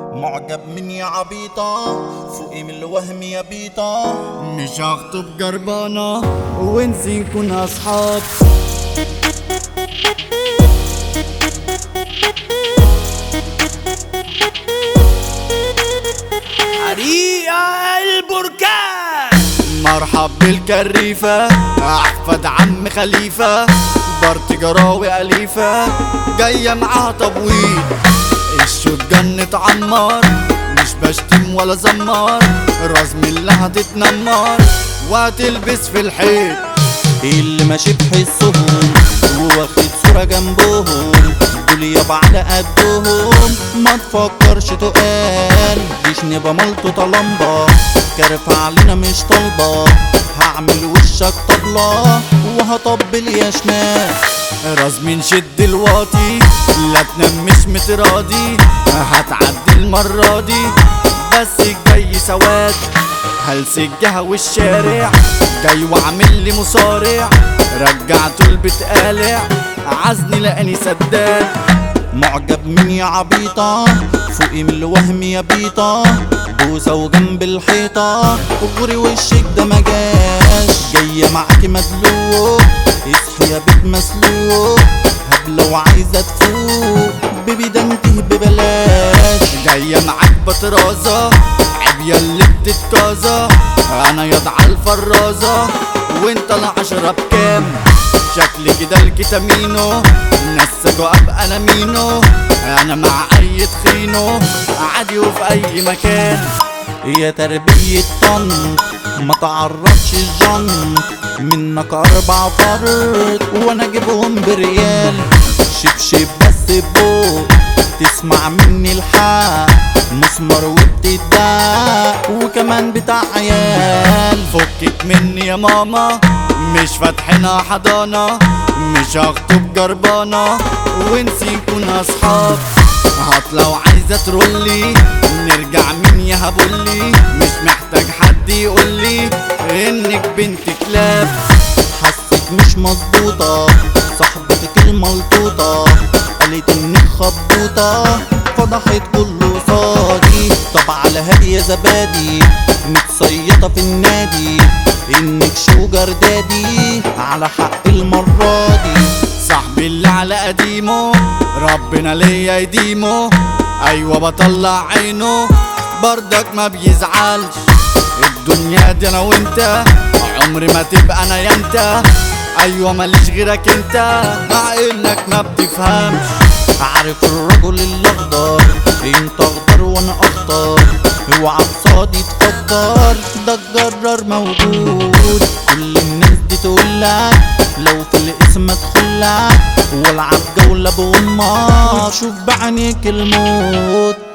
معجب مني يا عبيطة فوقي من الوهم يا بيطة مش هخطب جربانة ونسي نكون أصحاب حريقة البركان مرحب بالكريفة أحفد عم خليفة بارت جراوي أليفة جاية معاها تبويض الشوتجن اتعمر مش بشتم ولا زمار رزم اللي هتتنمر وهتلبس في الحيط اللي ماشي بحسهم وواخد صورة جنبهم دول يابا على قدهم ما تفكرش تقال جيش نبقى ملطو لمبة كارف علينا مش طالبة هعمل وشك طبلة وهطبل يا شمال رزمين شد الواطي لا تنام مش متراضي هتعدي المرة دي بس الجاي سواد هلسجها والشارع جاي واعمل لي مصارع رجعته البيت قالع عزني لقاني سداد معجب مني يا عبيطة فوقي من الوهم يا بيطة بوسة وجنب الحيطة وغري وشك ده مجاش جاية معاكي مدلوق اصحي يا بيت مسلوق هبلة وعايزة تفوق بيبي ده انتي ببلاش جاية معاك بطرازة عيب اللي بتتكازة انا يضع الفرازة وانت العشرة بكام شكلي كده الكتامينو نسجوا ابقى انا مينو انا مع اي تخينو عادي وفي اي مكان يا تربية طنط ما تعرفش الجنط منك أربع فرد وأنا أجيبهم بريال شبشب بس بوق تسمع مني الحق مسمر وبتدق وكمان بتاع عيال فكك مني يا ماما مش فاتحنا حضانة مش هخطب جربانة ونسي نكون اصحاب هطلع وعايزة ترولي نرجع مين يا هبولي مش محتاج حد يقولي انك بنت كلاب حسيت مش مظبوطة صاحبتك الملطوطة قالت انك خبوطة فضحت كله قصادي طب على هادي يا زبادي متصيطة في النادي انك شوجر دادي على حق المرة دي صاحبي اللي على قديمه ربنا ليا يديمه ايوه بطلع عينه بردك ما بيزعلش الدنيا دي انا وانت عمري ما تبقى انا يا انت ايوه ماليش غيرك انت مع انك ما بتفهمش عارف الرجل الاخضر انت اخضر وانا اخضر اوعى قصادي تفكر ده الجرار موجود كل الناس دي تقولك لو في الاسم ادخلك والعب جولة بأمك شوف بعينيك الموت